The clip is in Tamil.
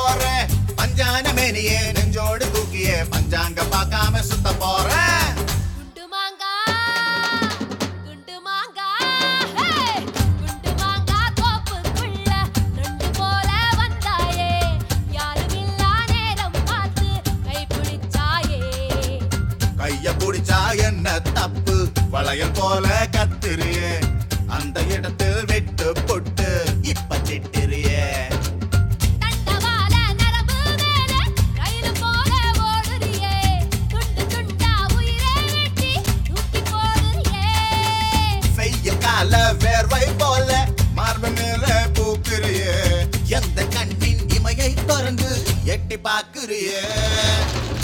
போறேன் பஞ்சான மேனியே நெஞ்சோடு தூக்கியே பஞ்சாங்க பார்க்காம சுத்த போறேன் குண்டு மாங்கா குண்டு மாங்கா ஹே குண்டு மாங்கா தோப்புக்குள்ள ரெண்டு போல வந்தாயே யாரும் இல்லா நேரம் பார்த்து கை பிடிச்சாயே கைய புடிச்சா என்ன தப்பு வளையல் போல கத்துறியே அந்த இடத்தில் விட்டு பொட்டு இப்ப திட்டுறியே தண்டவாள நரம்பு மேல ரயிலு போல ஓடுறியே துண்டு துண்டா உயிரை வெட்டி தூக்கி போடுறியே வெயில் கால வேர்வை போல மார்பு மேல பூக்குறியே எந்த கண்ணின் இமையை திறந்து எட்டி பாக்குறியே